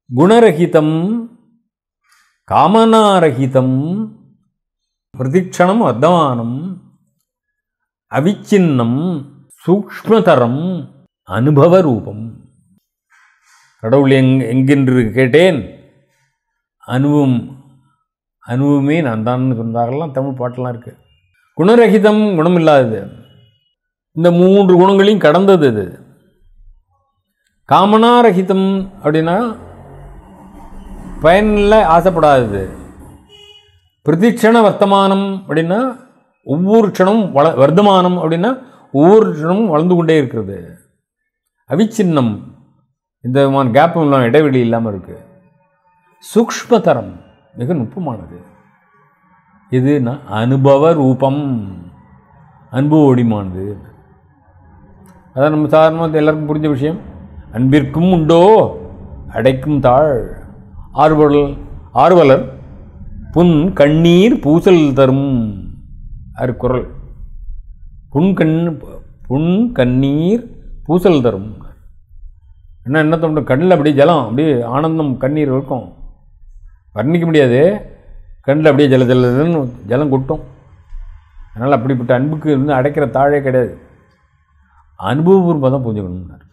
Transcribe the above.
குணரகிதம் காமனாரகிதம் பிரதிக்ஷணம் வர்த்தமானம் அவிச்சின்னம் சூக்ஷ்மதரம் அனுபவ ரூபம் கடவுள் எங் எங்கென்று கேட்டேன் அனுபவம் அனுபவமே நான் தான் சொன்னதாகலாம் தமிழ் பாட்டெல்லாம் இருக்கு குணரகிதம் குணம் இல்லாதது இந்த மூன்று குணங்களையும் கடந்தது இது காமனாரகிதம் அப்படின்னா பயனில் ஆசைப்படாதது பிரதிக்ஷண வர்த்தமானம் அப்படின்னா ஒவ்வொரு க்ஷணமும் வள வர்த்தமானம் அப்படின்னா ஒவ்வொரு க்ஷணமும் வளர்ந்து கொண்டே இருக்கிறது அவிச்சின்னம் இந்த விதமான கேப்பும் இல்லாமல் இடைவெளி இல்லாமல் இருக்குது சூக்ஷ்மதரம் மிக நுட்பமானது இது ந- அனுபவ ரூபம் அனுபவ ஒடிமானது அதான் நம்ம சாதாரணமாக எல்லாருக்கும் புரிஞ்ச விஷயம் அன்பிற்கும் உண்டோ அடைக்கும் தாழ் ஆர்வலர் ஆர்வலர் புன் கண்ணீர் பூசல் தரும் அது குரல் புன் கண் புன் கண்ணீர் பூசல் தரும் என்ன என்ன தோன்ற கண்ணில் அப்படியே ஜலம் அப்படியே ஆனந்தம் கண்ணீர் இருக்கும் வர்ணிக்க முடியாது கண்ணில் அப்படியே ஜல ஜலன்னு ஜலம் கொட்டும் அதனால் அப்படிப்பட்ட அன்புக்கு வந்து அடைக்கிற தாழே கிடையாது அனுபவபூர்வமாக தான் புரிஞ்சுக்கணும்னார்